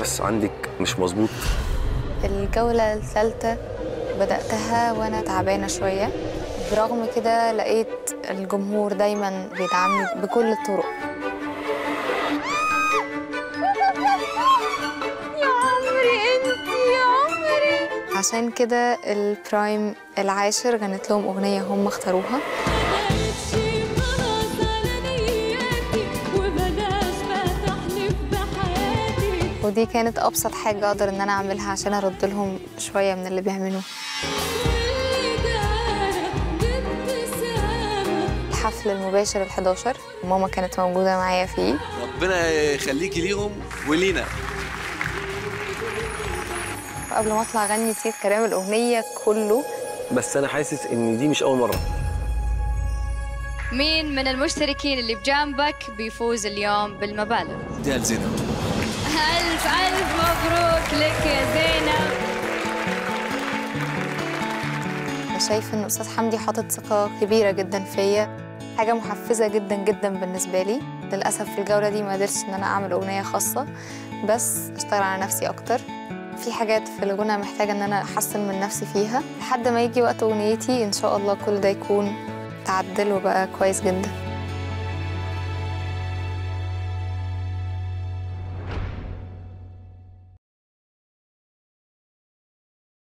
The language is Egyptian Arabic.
النفس عندك مش مظبوط الجولة الثالثة بدأتها وأنا تعبانة شوية برغم كده لقيت الجمهور دايما بيدعمني بكل الطرق يا عمري انت يا عمري عشان كده البرايم العاشر غنت لهم أغنية هم اختاروها ودي كانت أبسط حاجة أقدر إن أنا أعملها عشان أرد لهم شوية من اللي بيعملوه الحفل المباشر ال 11 ماما كانت موجودة معايا فيه ربنا يخليكي ليهم ولينا قبل ما أطلع أغني نسيت كلام الأغنية كله بس انا حاسس ان دي مش اول مره مين من المشتركين اللي بجانبك بيفوز اليوم بالمبالغ دي زينب ألف ألف مبروك لك يا زينب أنا شايفة إن أستاذ حمدي حاطط ثقة كبيرة جدا فيا حاجة محفزة جدا جدا بالنسبة لي للأسف في الجولة دي ما قدرتش إن أنا أعمل أغنية خاصة بس أشتغل على نفسي أكتر في حاجات في الغنى محتاجة إن أنا أحسن من نفسي فيها لحد ما يجي وقت أغنيتي إن شاء الله كل ده يكون تعدل وبقى كويس جدا